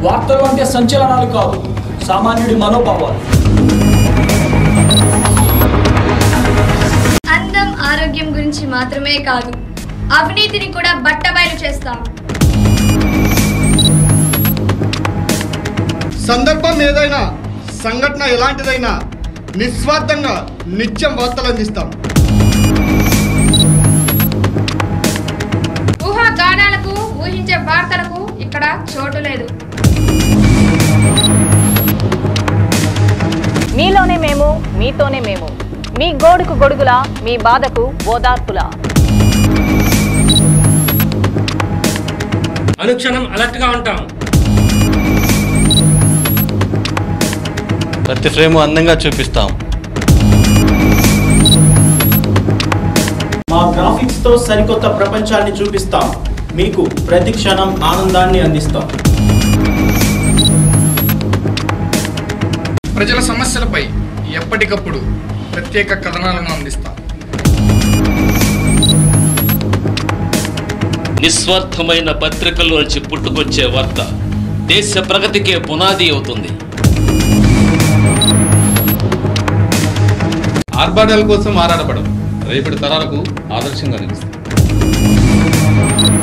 వార్తలు అంటే సంచలనాలు కాదు సామాన్యుడి మనోభావాలు అందం ఆరోగ్యం గురించి మాత్రమే కాదు అవినీతిని కూడా బట్టబయలు చేస్తాం సందర్భం ఏదైనా సంఘటన ఎలాంటిదైనా నిస్వార్థంగా నిత్యం వార్తలు అందిస్తాం ఊహాగానాలకు ఊహించే వార్తలకు ఇక్కడ చోటు లేదు మీలోనే మేము మీతోనే మేము మీ గోడుకు గొడుగులా మీ బాధకు ఓదార్పులా అనుక్షణం అలర్ట్ గా ఉంటాం ప్రతి ఫ్రేమ్ అందంగా చూపిస్తాం మా గ్రాఫిక్స్ తో సరికొత్త ప్రపంచాన్ని చూపిస్తాం మీకు ప్రతి క్షణం ఆనందాన్ని అందిస్తాం ప్రజల సమస్యలపై ఎప్పటికప్పుడు ప్రత్యేక కథనాలను అందిస్తాం నిస్వార్థమైన పత్రికల్లోంచి పుట్టుకొచ్చే వార్త దేశ ప్రగతికే పునాది అవుతుంది ఆర్భాటాల కోసం ఆరాటపడం రేపటి తరాలకు ఆదర్శంగా నిలుస్తుంది